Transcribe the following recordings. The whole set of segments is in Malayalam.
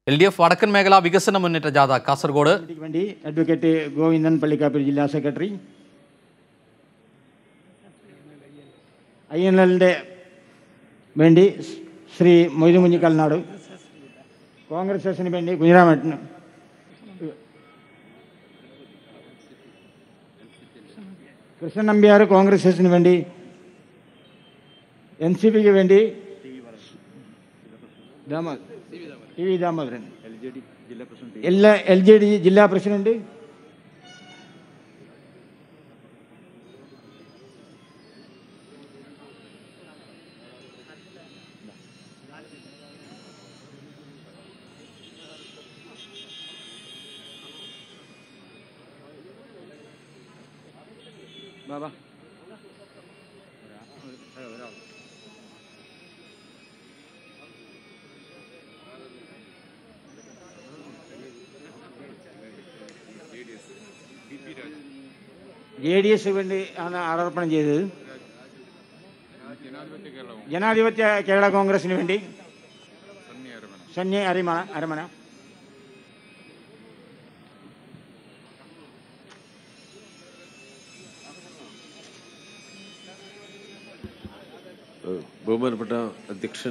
എൽ ഡി എഫ് വടക്കൻ മേഖലാ വികസന മുന്നേറ്റ ജാഥ കാസർഗോഡ് കമ്മിറ്റിക്ക് വേണ്ടി അഡ്വക്കേറ്റ് ഗോവിന്ദൻ പള്ളിക്കാപ്പിൽ ജില്ലാ സെക്രട്ടറി ഐ എൻ എല്ലിൻ്റെ വേണ്ടി ശ്രീ മൊയ്തു കുഞ്ഞിക്കൽനാട് കോൺഗ്രസ് എസിന് വേണ്ടി കുഞ്ഞിരാമേട്ടന് കൃഷ്ണൻ നമ്പ്യാർ കോൺഗ്രസ് എസിന് വേണ്ടി എൻ സി പിക്ക് വേണ്ടി ദാമോദരൻ ടി വി ദാമോദരൻ എല്ലാ എൽ ജെ ഡി ജില്ലാ president Baba J D S വേണ്ടി ആണ് ആരോപണം ചെയ്തത് ജനാധിപത്യ കേരള കോൺഗ്രസിന് വേണ്ടി സന്നി അരിമണ അരമന ഏഹ് ബഹുമാനപ്പെട്ട അധ്യക്ഷൻ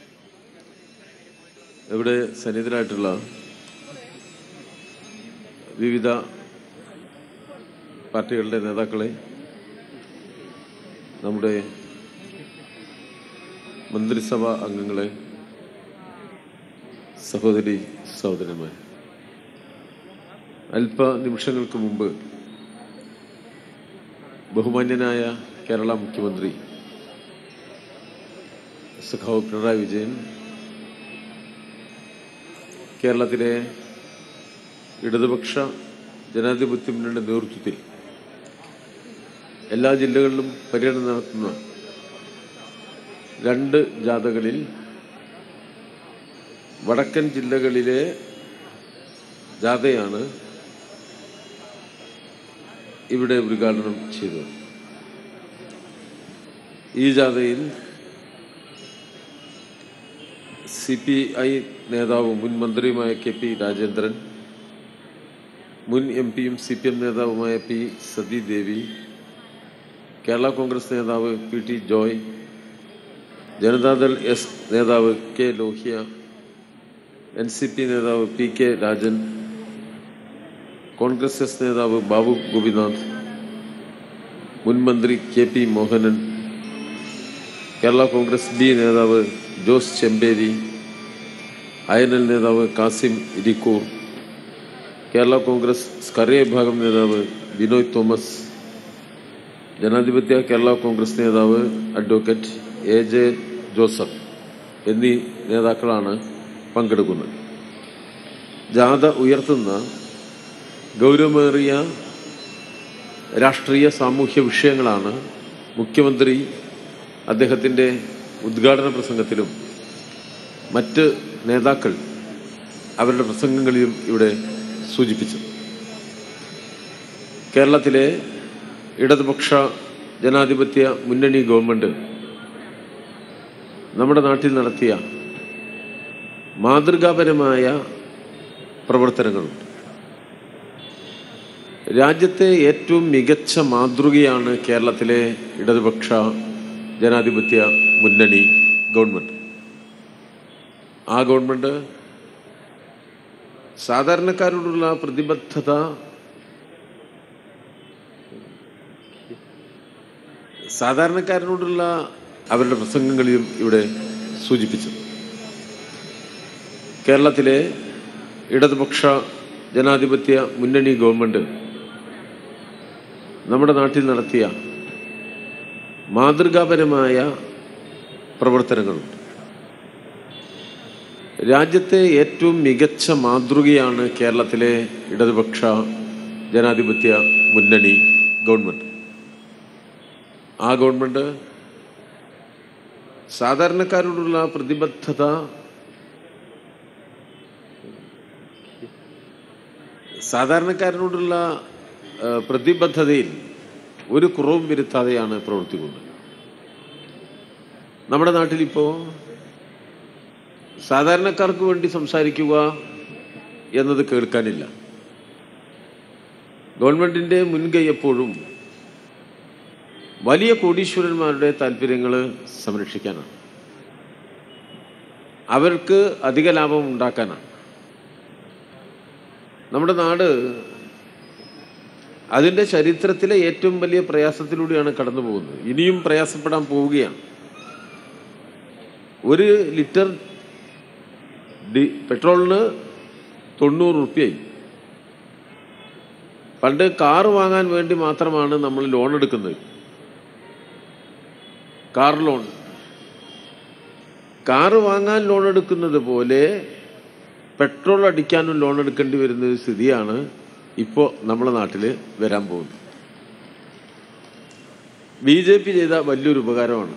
ഇവിടെ സന്നിധരായിട്ടുള്ള വിവിധ പാർട്ടികളുടെ നേതാക്കളെ നമ്മുടെ മന്ത്രിസഭാ അംഗങ്ങളെ സഹോദരി സഹോദരന്മാർ അല്പ നിമിഷങ്ങൾക്ക് മുമ്പ് ബഹുമാന്യനായ കേരള മുഖ്യമന്ത്രി സഖാവ് പിണറായി വിജയൻ കേരളത്തിലെ ഇടതുപക്ഷ ജനാധിപത്യ മുന്നണിയുടെ നേതൃത്വത്തിൽ എല്ലാ ജില്ലകളിലും പര്യടനം നടത്തുന്ന രണ്ട് ജാഥകളിൽ വടക്കൻ ജില്ലകളിലെ ജാഥയാണ് ഇവിടെ ഉദ്ഘാടനം ചെയ്തത് ഈ ജാഥയിൽ സി പി ഐ നേതാവും മുൻ മന്ത്രിയുമായ കെ പി രാജേന്ദ്രൻ മുൻ എം പിയും സി പി എം നേതാവുമായ പി സതീദേവി കേരള കോൺഗ്രസ് നേതാവ് P T Joy Janata Dal S നേതാവ് K Lohia N C P നേതാവ് P K Rajan Congress S നേതാവ് ബാബു ഗോപിനാഥ് മുൻ മന്ത്രി K P Mohanan Kerala Congress B നേതാവ് ജോസ് ചെമ്പേരി അയനൽ നേതാവ് കാസിം ഇരിക്കൂർ കേരള കോൺഗ്രസ് സ്കറിയ വിഭാഗം നേതാവ് ബിനോയ് തോമസ് ജനാധിപത്യ കേരള കോൺഗ്രസ് നേതാവ് അഡ്വക്കേറ്റ് എ ജെ ജോസഫ് എന്നീ നേതാക്കളാണ് പങ്കെടുക്കുന്നത് ജാഥ ഉയർത്തുന്ന ഗൗരവമേറിയ രാഷ്ട്രീയ സാമൂഹ്യ വിഷയങ്ങളാണ് മുഖ്യമന്ത്രി അദ്ദേഹത്തിൻ്റെ ഉദ്ഘാടന പ്രസംഗത്തിലും മറ്റ് നേതാക്കൾ അവരുടെ പ്രസംഗങ്ങളിലും ഇവിടെ സൂചിപ്പിച്ചു കേരളത്തിലെ ഇടതുപക്ഷ ജനാധിപത്യ മുന്നണി ഗവൺമെന്റ് നമ്മുടെ നാട്ടിൽ നടത്തിയ മാതൃകാപരമായ പ്രവർത്തനങ്ങളുണ്ട് രാജ്യത്തെ ഏറ്റവും മികച്ച മാതൃകയാണ് കേരളത്തിലെ ഇടതുപക്ഷ ജനാധിപത്യ മുന്നണി ഗവൺമെന്റ് ആ ഗവൺമെന്റ് സാധാരണക്കാരോടുള്ള പ്രതിബദ്ധത സാധാരണക്കാരനോടുള്ള അവരുടെ പ്രസംഗങ്ങളിലും ഇവിടെ സൂചിപ്പിച്ചു കേരളത്തിലെ ഇടതുപക്ഷ ജനാധിപത്യ മുന്നണി ഗവൺമെന്റ് നമ്മുടെ നാട്ടിൽ നടത്തിയ മാതൃകാപരമായ പ്രവർത്തനങ്ങളുണ്ട് രാജ്യത്തെ ഏറ്റവും മികച്ച മാതൃകയാണ് കേരളത്തിലെ ഇടതുപക്ഷ ജനാധിപത്യ മുന്നണി ഗവൺമെന്റ് ആ ഗവൺമെന്റ് സാധാരണക്കാരോടുള്ള പ്രതിബദ്ധത സാധാരണക്കാരനോടുള്ള ആ, പ്രതിബദ്ധതയിൽ ഒരു കുറവും വരുത്താതെയാണ് പ്രവർത്തിക്കുന്നത് നമ്മുടെ നാട്ടിലിപ്പോൾ സാധാരണക്കാർക്ക് വേണ്ടി സംസാരിക്കുക എന്നത് കേൾക്കാനില്ല ഗവൺമെന്റിന്റെ മുൻകൈ എപ്പോഴും വലിയ കോടീശ്വരന്മാരുടെ താല്പര്യങ്ങൾ സംരക്ഷിക്കാനാണ് അവർക്ക് അധിക ലാഭം ഉണ്ടാക്കാനാണ് നമ്മുടെ നാട് അതിൻ്റെ ചരിത്രത്തിലെ ഏറ്റവും വലിയ പ്രയാസത്തിലൂടെയാണ് കടന്നു പോകുന്നത് ഇനിയും പ്രയാസപ്പെടാൻ പോവുകയാണ് ഒരു ലിറ്റർ ഡി പെട്രോളിന് തൊണ്ണൂറ് റുപ്യായി പണ്ട് കാറ് വാങ്ങാൻ വേണ്ടി മാത്രമാണ് നമ്മൾ ലോൺ എടുക്കുന്നത് കാർ ലോൺ കാറ് വാങ്ങാൻ ലോൺ എടുക്കുന്നത് പോലെ പെട്രോൾ അടിക്കാനും ലോൺ എടുക്കേണ്ടി വരുന്ന ഒരു സ്ഥിതിയാണ് ഇപ്പോൾ നമ്മുടെ നാട്ടിൽ വരാൻ പോകുന്നത് ബി ജെ പി ചെയ്ത വലിയൊരു ഉപകാരമാണ്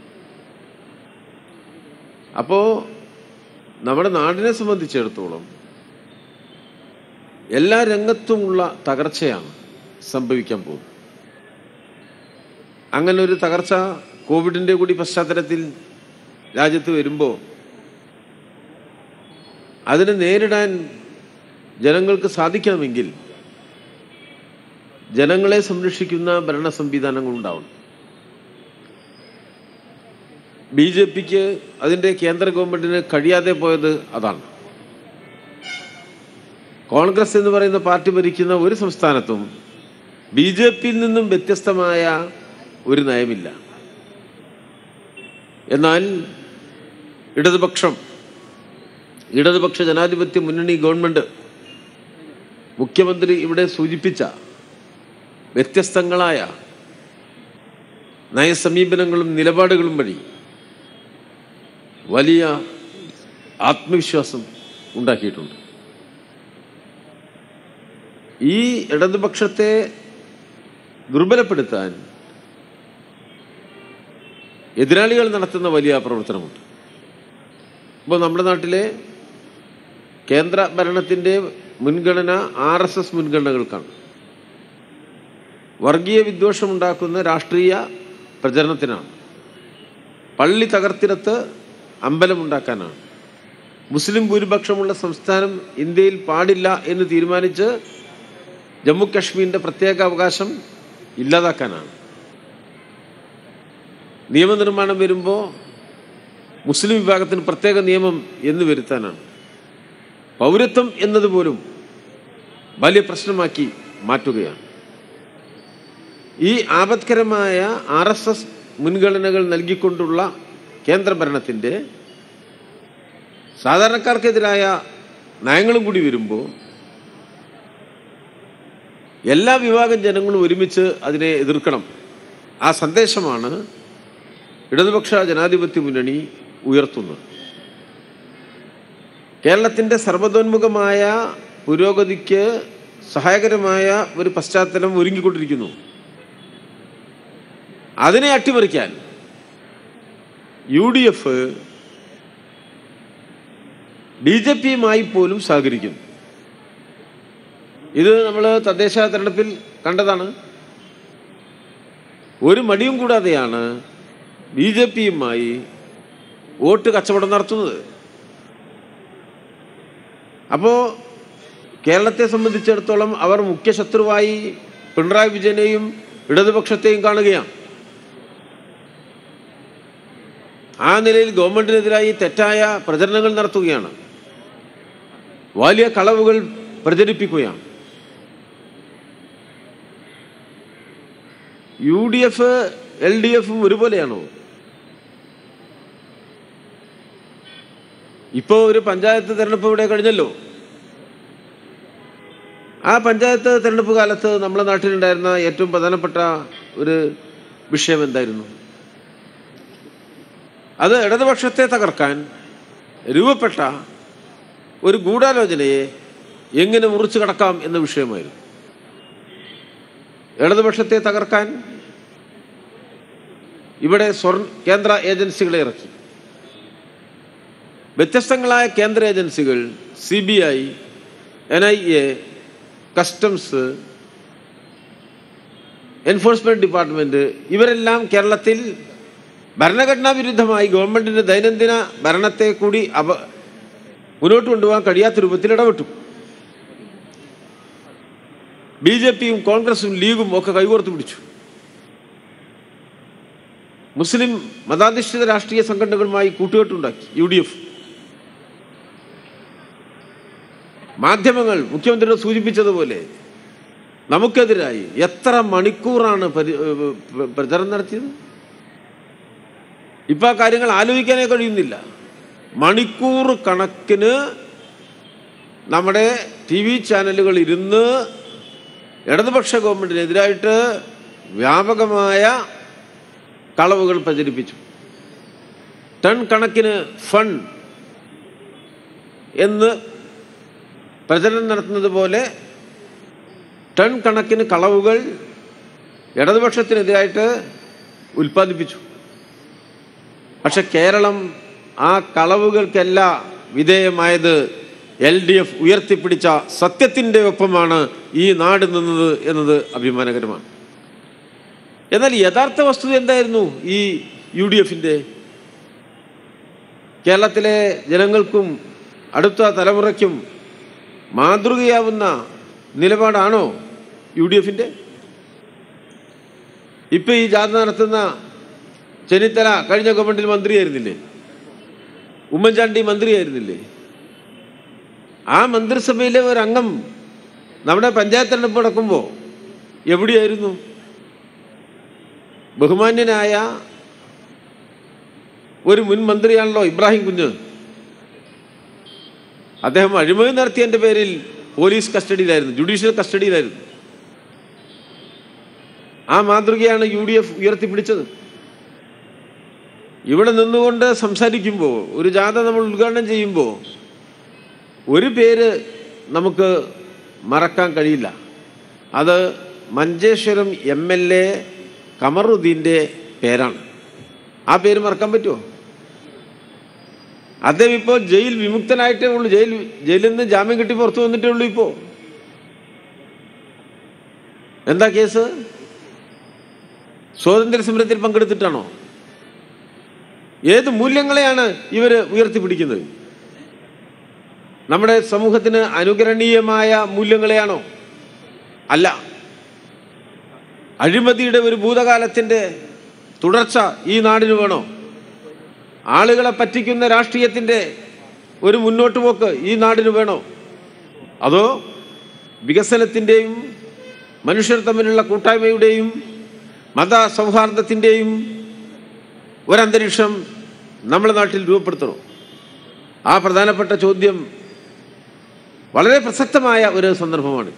അപ്പോൾ നമ്മുടെ നാടിനെ സംബന്ധിച്ചിടത്തോളം എല്ലാ രംഗത്തുമുള്ള തകർച്ചയാണ് സംഭവിക്കാൻ പോകുന്നത് അങ്ങനെ ഒരു തകർച്ച കോവിഡിന്റെ കൂടി പശ്ചാത്തലത്തിൽ രാജ്യത്ത് വരുമ്പോൾ അതിനെ നേരിടാൻ ജനങ്ങൾക്ക് സാധിക്കണമെങ്കിൽ ജനങ്ങളെ സംരക്ഷിക്കുന്ന ഭരണ സംവിധാനങ്ങൾ ഉണ്ടാവണം ബി ജെ പിക്ക് അതിന്റെ കേന്ദ്ര ഗവൺമെന്റിന് കഴിയാതെ പോയത് അതാണ് കോൺഗ്രസ് എന്ന് പറയുന്ന പാർട്ടി ഭരിക്കുന്ന ഒരു സംസ്ഥാനത്തും ബി ജെ പിയിൽ നിന്നും വ്യത്യസ്തമായ ഒരു നയമില്ല എന്നാൽ ഇടതുപക്ഷം ഇടതുപക്ഷ ജനാധിപത്യ മുന്നണി ഗവൺമെന്റ് മുഖ്യമന്ത്രി ഇവിടെ സൂചിപ്പിച്ച വ്യത്യസ്തങ്ങളായ നയസമീപനങ്ങളും നിലപാടുകളും വഴി വലിയ ആത്മവിശ്വാസം ഉണ്ടാക്കിയിട്ടുണ്ട് ഈ ഇടതുപക്ഷത്തെ ദുർബലപ്പെടുത്താൻ എതിരാളികൾ നടത്തുന്ന വലിയ പ്രവർത്തനമുണ്ട് ഇപ്പോൾ നമ്മുടെ നാട്ടിലെ കേന്ദ്ര ഭരണത്തിൻ്റെ മുൻഗണന ആർ എസ് എസ് മുൻഗണനകൾക്കാണ് വർഗീയ വിദ്വേഷമുണ്ടാക്കുന്ന രാഷ്ട്രീയ പ്രചരണത്തിനാണ് പള്ളി തകർത്തിടത്ത് അമ്പലമുണ്ടാക്കാനാണ് മുസ്ലിം ഭൂരിപക്ഷമുള്ള സംസ്ഥാനം ഇന്ത്യയിൽ പാടില്ല എന്ന് തീരുമാനിച്ച് ജമ്മു കാശ്മീരിന്റെ പ്രത്യേക അവകാശം ഇല്ലാതാക്കാനാണ് നിയമനിർമ്മാണം വരുമ്പോൾ മുസ്ലിം വിഭാഗത്തിന് പ്രത്യേക നിയമം എന്ന് വരുത്താനാണ് പൗരത്വം എന്നതുപോലും വലിയ പ്രശ്നമാക്കി മാറ്റുകയാണ് ഈ ആപത്കരമായ ആർ എസ് എസ് മുൻഗണനകൾ നൽകിക്കൊണ്ടുള്ള കേന്ദ്ര ഭരണത്തിൻ്റെ സാധാരണക്കാർക്കെതിരായ നയങ്ങളും കൂടി വരുമ്പോൾ എല്ലാ വിഭാഗം ജനങ്ങളും ഒരുമിച്ച് അതിനെ എതിർക്കണം ആ സന്ദേശമാണ് ഇടതുപക്ഷ ജനാധിപത്യ മുന്നണി ഉയർത്തുന്നത് കേരളത്തിൻ്റെ സർവതോന്മുഖമായ പുരോഗതിക്ക് സഹായകരമായ ഒരു പശ്ചാത്തലം ഒരുങ്ങിക്കൊണ്ടിരിക്കുന്നു അതിനെ അട്ടിമറിക്കാൻ U D F B J പിയുമായി പോലും സഹകരിക്കുന്നു ഇത് നമ്മൾ തദ്ദേശ തെരഞ്ഞെടുപ്പിൽ കണ്ടതാണ് ഒരു മടിയും കൂടാതെയാണ് ബി ജെ പിയുമായി വോട്ട് കച്ചവടം നടത്തുന്നത് അപ്പോൾ കേരളത്തെ സംബന്ധിച്ചിടത്തോളം അവർ മുഖ്യ ശത്രുവായി പിണറായി വിജയനെയും ഇടതുപക്ഷത്തെയും കാണുകയാണ് ആ നിലയിൽ ഗവൺമെന്റിനെതിരായി തെറ്റായ പ്രചരണങ്ങൾ നടത്തുകയാണ് വലിയ കളവുകൾ പ്രചരിപ്പിക്കുകയാണ് U D F L D എഫും ഒരുപോലെയാണോ ഇപ്പോ ഒരു പഞ്ചായത്ത് തെരഞ്ഞെടുപ്പ് ഇവിടെ കഴിഞ്ഞല്ലോ ആ പഞ്ചായത്ത് തെരഞ്ഞെടുപ്പ് കാലത്ത് നമ്മുടെ നാട്ടിലുണ്ടായിരുന്ന ഏറ്റവും പ്രധാനപ്പെട്ട ഒരു വിഷയം എന്തായിരുന്നു അത് ഇടതുപക്ഷത്തെ തകർക്കാൻ രൂപപ്പെട്ട ഒരു ഗൂഢാലോചനയെ എങ്ങനെ മുറിച്ചു കടക്കാം എന്ന വിഷയമായിരുന്നു ഇടതുപക്ഷത്തെ തകർക്കാൻ ഇവിടെ സ്വർണ്ണ കേന്ദ്ര ഏജൻസികളെ ഇറക്കി വ്യത്യസ്തങ്ങളായ കേന്ദ്ര ഏജൻസികൾ C B I N I A customs enforcement department ഇവരെല്ലാം കേരളത്തിൽ ഭരണഘടനാ വിരുദ്ധമായി ഗവൺമെന്റിന്റെ ദൈനംദിന ഭരണത്തെ കൂടി അവ മുന്നോട്ട് കൊണ്ടുപോകാൻ കഴിയാത്ത രൂപത്തിൽ ഇടപെട്ടു ബി ജെ പിയും കോൺഗ്രസും ലീഗും ഒക്കെ കൈകോർത്ത് പിടിച്ചു മുസ്ലിം മതാധിഷ്ഠിത രാഷ്ട്രീയ സംഘടനകളുമായി കൂട്ടുകെട്ടുണ്ടാക്കി യു ഡി എഫ് മാധ്യമങ്ങൾ മുഖ്യമന്ത്രിയോട് സൂചിപ്പിച്ചതുപോലെ നമുക്കെതിരായി എത്ര മണിക്കൂറാണ് പരി ഏഹ് പ്ര- പ്രചരണം നടത്തിയത് ഇപ്പൊ ആ കാര്യങ്ങൾ ആലോചിക്കാനേ കഴിയുന്നില്ല മണിക്കൂർ കണക്കിന് നമ്മുടെ ടി വി ചാനലുകൾ ഇരുന്ന് ഇടതുപക്ഷ ഗവൺമെന്റിനെതിരായിട്ട് വ്യാപകമായ കളവുകൾ പ്രചരിപ്പിച്ചു ടൺ കണക്കിന് ഫണ്ട് എന്ന് പ്രചരണം നടത്തുന്നത് പോലെ ടൺ കണക്കിന് കളവുകൾ ഇടതുപക്ഷത്തിനെതിരായിട്ട് ഉൽപ്പാദിപ്പിച്ചു പക്ഷെ കേരളം ആ കളവുകൾക്കല്ല വിധേയമായത് എൽ ഡി എഫ് ഉയർത്തിപ്പിടിച്ച സത്യത്തിൻ്റെ ഒപ്പമാണ് ഈ നാട് നിന്നത് എന്നത് അഭിമാനകരമാണ് എന്നാൽ യഥാർത്ഥ വസ്തുത എന്തായിരുന്നു ഈ യു ഡി എഫിൻ്റെ കേരളത്തിലെ ജനങ്ങൾക്കും അടുത്ത തലമുറയ്ക്കും മാതൃകയാവുന്ന നിലപാടാണോ യു ഡി എഫിൻ്റെ ഇപ്പൊ ഈ ജാഥ നടത്തുന്ന ചെന്നിത്തല കഴിഞ്ഞ ഗവൺമെന്റിൽ മന്ത്രിയായിരുന്നില്ലേ ഉമ്മൻചാണ്ടി മന്ത്രിയായിരുന്നില്ലേ ആ മന്ത്രിസഭയിലെ ഒരു അംഗം നമ്മുടെ പഞ്ചായത്ത് തെരഞ്ഞെടുപ്പ് നടക്കുമ്പോൾ എവിടെയായിരുന്നു ബഹുമാന്യനായ ഒരു മുൻ മന്ത്രിയാണല്ലോ ഇബ്രാഹിം കുഞ്ഞ് അദ്ദേഹം അഴിമതി നടത്തിയതിന്റെ പേരിൽ പോലീസ് കസ്റ്റഡിയിലായിരുന്നു ജുഡീഷ്യൽ കസ്റ്റഡിയിലായിരുന്നു ആ മാതൃകയാണ് യു ഡി എഫ് ഉയർത്തിപ്പിടിച്ചത് ഇവിടെ നിന്നുകൊണ്ട് സംസാരിക്കുമ്പോൾ ഒരു ജാഥ നമ്മൾ ഉദ്ഘാടനം ചെയ്യുമ്പോൾ ഒരു പേര് നമുക്ക് മറക്കാൻ കഴിയില്ല അത് മഞ്ചേശ്വരം എം എൽ എ കമറുദ്ദീൻ്റെ പേരാണ് ആ പേര് മറക്കാൻ പറ്റുമോ അദ്ദേഹം ഇപ്പോൾ ജയിൽ വിമുക്തനായിട്ടേ ഉള്ളൂ ജയിൽ ജയിലിൽ നിന്ന് ജാമ്യം കിട്ടി പുറത്തു വന്നിട്ടേ ഉള്ളൂ ഇപ്പോൾ എന്താ കേസ് സ്വാതന്ത്ര്യ സമരത്തിൽ പങ്കെടുത്തിട്ടാണോ ഏത് മൂല്യങ്ങളെയാണ് ഇവർ ഉയർത്തിപ്പിടിക്കുന്നത് നമ്മുടെ സമൂഹത്തിന് അനുകരണീയമായ മൂല്യങ്ങളെയാണോ അല്ല അഴിമതിയുടെ ഒരു ഭൂതകാലത്തിന്റെ തുടർച്ച ഈ നാടിന് വേണോ ആളുകളെ പറ്റിക്കുന്ന രാഷ്ട്രീയത്തിന്റെ ഒരു മുന്നോട്ട് പോക്ക് ഈ നാടിന് വേണോ അതോ വികസനത്തിൻ്റെയും മനുഷ്യർ തമ്മിലുള്ള കൂട്ടായ്മയുടെയും മത സൗഹാർദ്ദത്തിൻ്റെയും ഒരന്തരീക്ഷം നമ്മുടെ നാട്ടിൽ രൂപപ്പെടുത്തണോ ആ പ്രധാനപ്പെട്ട ചോദ്യം വളരെ പ്രസക്തമായ ഒരു സന്ദർഭമാണ്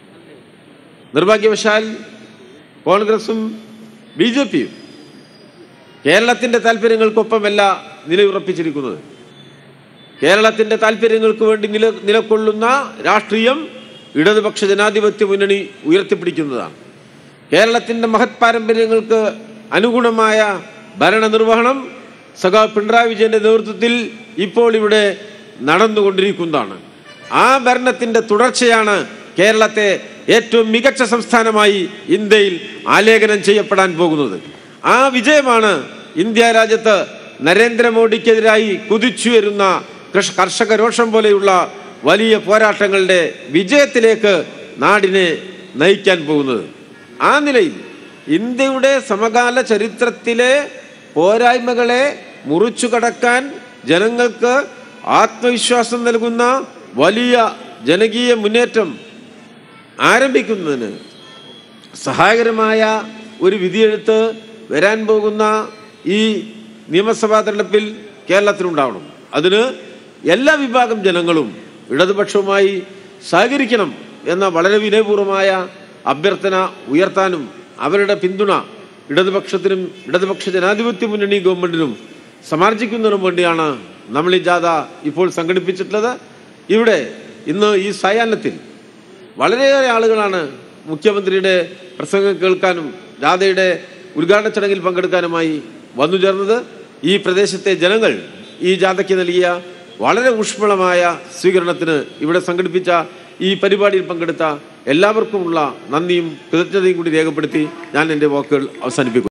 നിർഭാഗ്യവശാൽ കോൺഗ്രസും ബി ജെ പിയും കേരളത്തിന്റെ താല്പര്യങ്ങൾക്കൊപ്പമല്ല നിലയുറപ്പിച്ചിരിക്കുന്നത് കേരളത്തിന്റെ താല്പര്യങ്ങൾക്ക് വേണ്ടി നില നിലകൊള്ളുന്ന രാഷ്ട്രീയം ഇടതുപക്ഷ ജനാധിപത്യ മുന്നണി ഉയർത്തിപ്പിടിക്കുന്നതാണ് കേരളത്തിന്റെ മഹത് പാരമ്പര്യങ്ങൾക്ക് അനുഗുണമായ ഭരണനിർവഹണം സഖാ പിണറായി വിജയന്റെ നേതൃത്വത്തിൽ ഇപ്പോൾ ഇവിടെ നടന്നുകൊണ്ടിരിക്കുന്നതാണ് ആ ഭരണത്തിന്റെ തുടർച്ചയാണ് കേരളത്തെ ഏറ്റവും മികച്ച സംസ്ഥാനമായി ഇന്ത്യയിൽ ആലേഖനം ചെയ്യപ്പെടാൻ പോകുന്നത് ആ വിജയമാണ് ഇന്ത്യ രാജ്യത്ത് നരേന്ദ്രമോദിക്കെതിരായി കുതിച്ചുയരുന്ന കൃഷ കർഷക രോഷം പോലെയുള്ള വലിയ പോരാട്ടങ്ങളുടെ വിജയത്തിലേക്ക് നാടിനെ നയിക്കാൻ പോകുന്നത് ആ നിലയിൽ ഇന്ത്യയുടെ സമകാല ചരിത്രത്തിലെ പോരായ്മകളെ മുറിച്ചു കടക്കാൻ ജനങ്ങൾക്ക് ആത്മവിശ്വാസം നൽകുന്ന വലിയ ജനകീയ മുന്നേറ്റം ആരംഭിക്കുന്നതിന് സഹായകരമായ ഒരു വിധിയെഴുത്ത് വരാൻ പോകുന്ന ഈ നിയമസഭാ തെരഞ്ഞെടുപ്പിൽ കേരളത്തിലുണ്ടാവണം അതിന് എല്ലാ വിഭാഗം ജനങ്ങളും ഇടതുപക്ഷവുമായി സഹകരിക്കണം എന്ന വളരെ വിനയപൂർവമായ അഭ്യർത്ഥന ഉയർത്താനും അവരുടെ പിന്തുണ ഇടതുപക്ഷത്തിനും ഇടതുപക്ഷ ജനാധിപത്യ മുന്നണി ഗവൺമെന്റിനും സമാർജിക്കുന്നതിനും വേണ്ടിയാണ് നമ്മൾ ഈ ജാഥ ഇപ്പോൾ സംഘടിപ്പിച്ചിട്ടുള്ളത് ഇവിടെ ഇന്ന് ഈ സായാഹ്നത്തിൽ വളരെയേറെ ആളുകളാണ് മുഖ്യമന്ത്രിയുടെ പ്രസംഗം കേൾക്കാനും ജാഥയുടെ ഉദ്ഘാടന ചടങ്ങിൽ പങ്കെടുക്കാനുമായി വന്നു ചേർന്നത് ഈ പ്രദേശത്തെ ജനങ്ങൾ ഈ ജാഥയ്ക്ക് നൽകിയ വളരെ ഊഷ്മളമായ സ്വീകരണത്തിന് ഇവിടെ സംഘടിപ്പിച്ച ഈ പരിപാടിയിൽ പങ്കെടുത്ത എല്ലാവർക്കുമുള്ള നന്ദിയും കൃതജ്ഞതയും കൂടി രേഖപ്പെടുത്തി ഞാൻ എൻ്റെ വാക്കുകൾ അവസാനിപ്പിക്കുന്നു